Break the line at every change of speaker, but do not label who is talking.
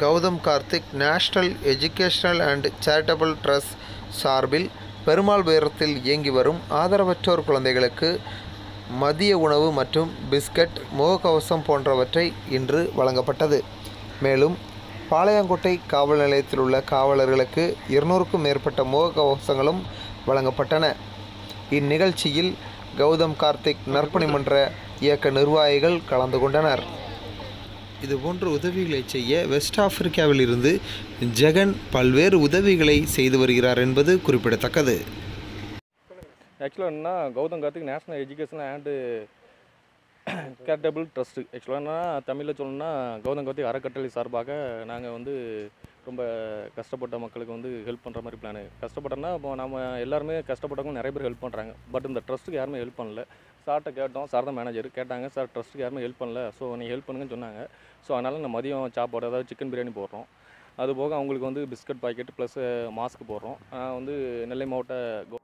Gautham Karthik national educational and charitable trust சார்பில் பெருமாள் உயரத்தில் இயங்கி வரும் ஆதரவற்றோர் குழந்தைகளுக்கு மதிய உணவு மற்றும் பிஸ்கட் முகக்கவசம் போன்றவற்றை இன்று வழங்கப்பட்டது மேலும் பாளையங்கோட்டை காவல் நிலையத்தில் உள்ள காவலர்களுக்கு இருநூறுக்கும் மேற்பட்ட முகக்கவசங்களும் வழங்கப்பட்டன இந்நிகழ்ச்சியில் கௌதம் கார்த்திக் நற்பணி மன்ற இயக்க நிர்வாகிகள் கலந்து கொண்டனர் இதுபோன்ற உதவிகளை செய்ய வெஸ்ட் ஆப்பிரிக்காவில் இருந்து ஜெகன் பல்வேறு உதவிகளை செய்து வருகிறார் என்பது குறிப்பிடத்தக்கது
ஆக்சுவலாக என்னன்னா Gautham Karthik national education and charitable trust ஆக்சுவலாக என்னன்னா தமிழில் சொல்லணும்னா கௌதம் கார்த்திக் அறக்கட்டளை சார்பாக நாங்கள் வந்து ரொம்ப கஷ்டப்பட்ட மக்களுக்கு வந்து ஹெல்ப் பண்ணுற மாதிரி பிளானு கஷ்டப்பட்டோன்னா இப்போ நம்ம எல்லாருமே கஷ்டப்பட்டவங்க நிறைய பேர் ஹெல்ப் பண்ணுறாங்க பட் இந்த ட்ரஸ்ட்டுக்கு யாருமே ஹெல்ப் பண்ணல சார்கிட்ட கேட்டோம் சார் தான் மேனேஜர் கேட்டாங்க சார் ட்ரஸ்ட்டுக்கு யாருமே ஹெல்ப் பண்ணல ஸோ நீங்கள் ஹெல்ப் பண்ணுங்கன்னு சொன்னாங்க ஸோ அதனால் இந்த மதியம் சாப்பாடு அதாவது சிக்கன் பிரியாணி போடுறோம் அது போக அவங்களுக்கு வந்து பிஸ்கட் பாக்கெட் ப்ளஸ் மாஸ்க் போடுறோம் நான் வந்து நெல்லை மாவட்ட கோ